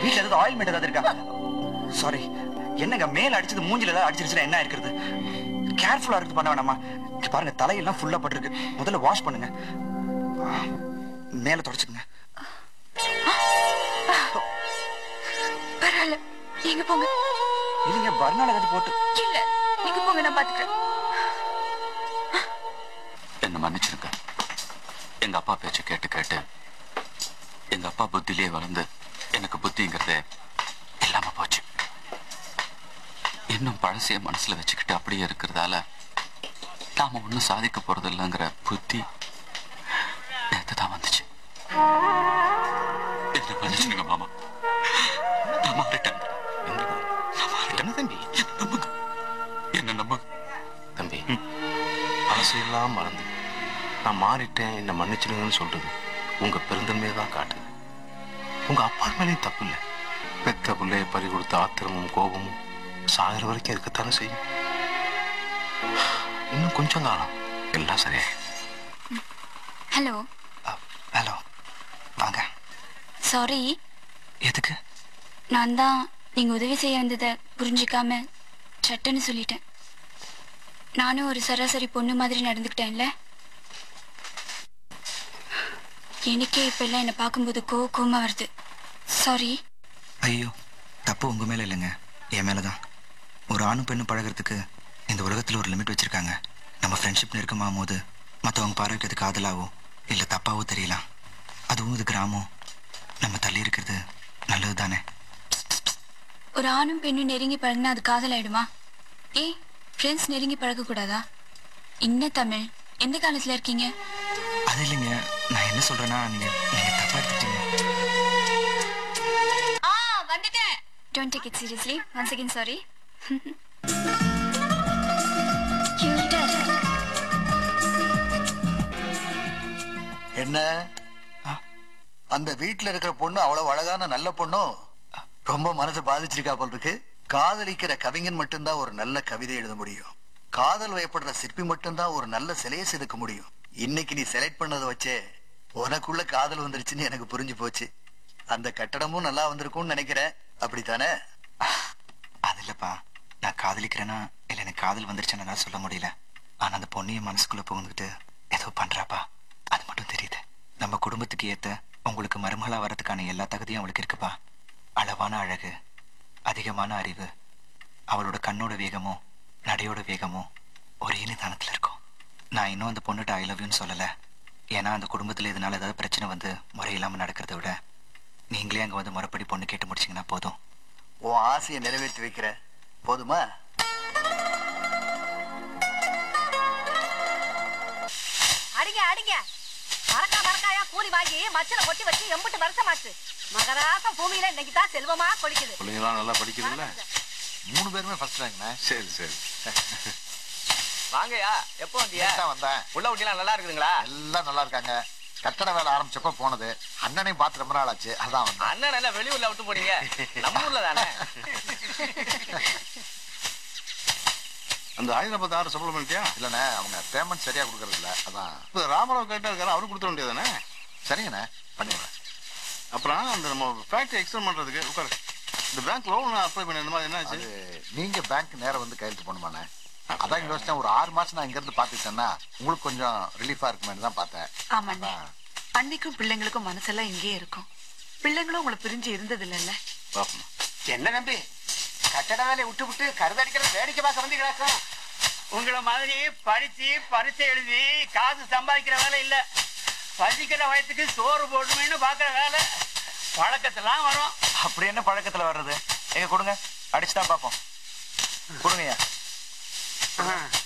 வீட்ல ஏதாவது ஆயில்மெண்ட் ஏதாவது இருக்கா சாரி என்னங்க மேல அடிச்சது மூஞ்சில ஏதாவது அடிச்சிருச்சுன்னா என்ன இருக்கிறது கேர்ஃபுல்லா இருக்கு பண்ண வேணாமா இங்க பாருங்க தலையெல்லாம் ஃபுல்லா பட்டிருக்கு முதல்ல வாஷ் பண்ணுங்க மேல தொடச்சுக்குங்க பரவாயில்ல நீங்க போங்க இல்லைங்க வர்ணால ஏதாவது போட்டு இல்ல நீங்க போங்க நான் பாத்துக்கிறேன் என்ன மன்னிச்சிருங்க எங்க அப்பா பேச்ச கேட்டு கேட்டு எங்க அப்பா புத்திலேயே வளர்ந்து எனக்கு புத்திங்கிறதே இல்லாம போச்சு இன்னும் பழசைய மனசுல வச்சுக்கிட்டு அப்படியே இருக்கிறதால நாம ஒண்ணும் சாதிக்க போறது இல்லைங்கிற புத்தி நேத்து தான் வந்துச்சு என்ன மன்னிச்சிருங்க மாமா நான் மாறிட்டேன் நான் மாறிட்டேன் என்ன தம்பி என்ன நம்புங்க என்ன நம்புங்க தம்பி பழசையெல்லாம் மறந்து நான் மாறிட்டேன் என்னை மன்னிச்சிடுங்கன்னு சொல்றது உங்க பெருந்தன்மையை தான் காட்டுது உங்க அப்பா மேலேயும் தப்பு இல்லை பெத்த பிள்ளைய பறி கொடுத்த ஆத்திரமும் கோபமும் சாகிற வரைக்கும் இருக்கத்தானே செய்யும் இன்னும் கொஞ்சம் காலம் எல்லாம் சரியா ஹலோ ஹலோ வாங்க சாரி எதுக்கு நான் தான் நீங்க உதவி செய்ய வந்ததை புரிஞ்சுக்காம சட்டுன்னு சொல்லிட்டேன் நானும் ஒரு சராசரி பொண்ணு மாதிரி நடந்துக்கிட்டேன்ல எனக்கே இப்பெல்லாம் என்னை பார்க்கும்போது கோ கோமா வருது சாரி ஐயோ தப்பு உங்க மேல இல்லைங்க என் மேலதான் ஒரு ஆணும் பெண்ணும் பழகுறதுக்கு இந்த உலகத்துல ஒரு லிமிட் வச்சிருக்காங்க நம்ம ஃப்ரெண்ட்ஷிப் நெருக்கமாகும் போது மற்றவங்க பார்வைக்கு அது காதலாவோ இல்லை தப்பாவோ தெரியலாம் அதுவும் இது கிராமம் நம்ம தள்ளி இருக்கிறது நல்லது தானே ஒரு ஆணும் பெண்ணும் நெருங்கி பழகினா அது காதல் ஆயிடுமா ஏ ஃப்ரெண்ட்ஸ் நெருங்கி பழகக்கூடாதா என்ன தமிழ் எந்த காலத்துல இருக்கீங்க அது இல்லைங்க நான் என்ன சொல்றேன்னா நீங்க நீங்க தப்பா எடுத்துட்டீங்க ஆ வந்துட்டேன் don't take it seriously once again sorry என்ன அந்த வீட்ல இருக்கிற பொண்ணு அவ்வளவு அழகான நல்ல பொண்ணும் ரொம்ப மனசை பாதிச்சிருக்கா போல் இருக்கு காதலிக்கிற கவிஞன் மட்டும்தான் ஒரு நல்ல கவிதை எழுத முடியும் காதல் வயப்படுற சிற்பி மட்டும்தான் ஒரு நல்ல சிலையை செதுக்க முடியும் இன்னைக்கு நீ செலக்ட் பண்ணதை வச்சே உனக்குள்ள காதல் வந்துருச்சுன்னு எனக்கு புரிஞ்சு போச்சு அந்த கட்டடமும் நல்லா வந்திருக்கும்னு நினைக்கிறேன் அப்படித்தானே அது இல்லப்பா நான் காதலிக்கிறேன்னா இல்லை எனக்கு காதல் வந்துருச்சுன்னு என்னால சொல்ல முடியல ஆனா அந்த பொண்ணையும் மனசுக்குள்ள புகுந்துக்கிட்டு ஏதோ பண்றாப்பா அது மட்டும் தெரியுது நம்ம குடும்பத்துக்கு ஏத்த உங்களுக்கு மருமகளா வரதுக்கான எல்லா தகுதியும் அவளுக்கு இருக்குப்பா அளவான அழகு அதிகமான அறிவு அவளோட கண்ணோட வேகமும் நடையோட வேகமும் ஒரே நிதானத்துல இருக்கும் நான் இன்னும் அந்த பொண்ணுகிட்ட ஐ லவ் யூன்னு சொல்லல ஏன்னா அந்த குடும்பத்துல இதனால ஏதாவது பிரச்சனை வந்து முறையில்லாம நடக்கிறத விட நீங்களே அங்க வந்து முறைப்படி பொண்ணு கேட்டு முடிச்சீங்கன்னா போதும் உன் ஆசையை நிறைவேற்றி வைக்கிற போதுமா அடிங்க அடிங்க மரக்கா மரக்காயா கூலி வாங்கி மச்சில கொட்டி வச்சு எம்புட்டு வருஷமாச்சு மகராசம் பூமியில இன்னைக்கு தான் செல்வமா கொடிக்குது பிள்ளைங்களாம் நல்லா படிக்குதுல்ல மூணு பேருமே ஃபர்ஸ்ட் ரேங்க்ண்ணே சரி சரி வாங்கய்யா எப்போ வந்தியா தான் வந்தேன் உள்ள குட்டிலாம் நல்லா இருக்குதுங்களா எல்லாம் நல்லா இருக்காங்க கட்டட வேலை ஆரம்பிச்சப்ப போனது அண்ணனையும் பார்த்து ரொம்ப நாள் ஆச்சு அதான் வந்தேன் அண்ணன் என்ன வெளியூர்ல விட்டு போனீங்க நம்ம ஊர்ல தானே அந்த ஆயிரத்தி ஆறு சம்பளம் பண்ணிட்டியா இல்லண்ணே அவங்க பேமெண்ட் சரியா கொடுக்கறது இல்ல அதான் இப்போ ராமராவ் கரெக்டாக இருக்காரு அவரு கொடுத்துட வேண்டியதானே சரிங்கண்ணே பண்ணிடுறேன் அப்புறம் அந்த நம்ம ஃபேக்டரி எக்ஸ்டெண்ட் பண்ணுறதுக்கு உட்காரு இந்த பேங்க் லோன் அப்ளை பண்ண இந்த மாதிரி என்ன அது ஆச்சு நீங்க பேங்க் நேரம் வந்து கையெழுத்து பண்ணுமாண்ணே அதான் யோசிச்சேன் ஒரு ஆறு மாசம் நான் இங்க இருந்து பாத்துக்கிட்டேன்னா உங்களுக்கு கொஞ்சம் ரிலீஃபா இருக்குமே தான் பார்த்தேன் ஆமாண்ணே அன்னைக்கும் பிள்ளைங்களுக்கும் மனசெல்லாம் இங்கேயே இருக்கும் பிள்ளைங்களும் உங்களை பிரிஞ்சு இருந்தது இல்லைல்ல பார்ப்போம் என்ன நம்பி கட்டட வேலையை விட்டு விட்டு கருதடிக்கிற வேடிக்கை பார்க்க வந்து கிடக்கும் உங்களை மாதிரி படிச்சு பரிசை எழுதி காசு சம்பாதிக்கிற வேலை இல்ல பசிக்கிற வயசுக்கு சோறு போடணும்னு பாக்குற வேலை பழக்கத்தெல்லாம் வரும் அப்படி என்ன பழக்கத்துல வர்றது எங்க கொடுங்க அடிச்சுதான் பார்ப்போம் கொடுங்கய்யா ஆ.